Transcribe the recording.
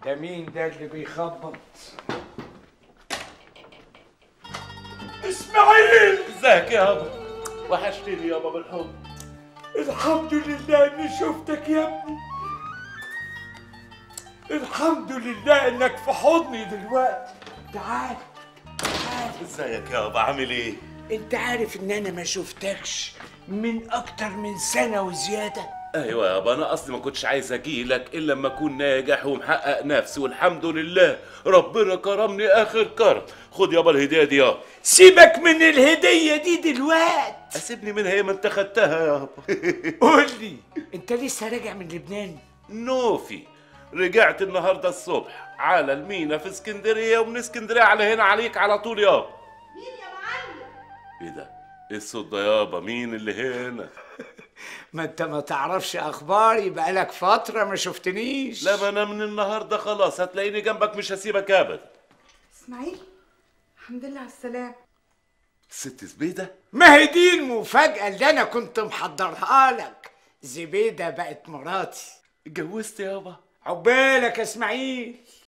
ده مين ده اللي بيخبط اسماعيل ازيك يابا وحشتني يابا بالحب الحمد لله اني شفتك يا ابني الحمد لله انك في حضني دلوقتي تعال تعال ازيك يابا عامل ايه انت عارف ان انا ما شفتكش من اكتر من سنه وزياده ايوه يابا انا اصلي ما كنتش عايز اجي لك الا لما اكون ناجح ومحقق نفسي والحمد لله ربنا كرمني اخر كرم خد يابا الهديه دي يابا سيبك من الهديه دي دلوقتي اسيبني منها ايه ما انت خدتها يابا قول لي انت لسه راجع من لبنان نوفي رجعت النهارده الصبح على المينا في اسكندريه ومن اسكندريه على هنا عليك على طول يابا مين يا معلم ايه ده ايه الصوت ده يابا مين اللي هنا ما انت ما تعرفش اخباري بقالك فتره ما شفتنيش لا ما انا من النهارده خلاص هتلاقيني جنبك مش هسيبك ابدا اسماعيل الحمد لله على السلامة ست زبيده ما هي دي المفاجاه اللي انا كنت محضرها لك زبيده بقت مراتي اتجوزت يابا عقبالك يا اسماعيل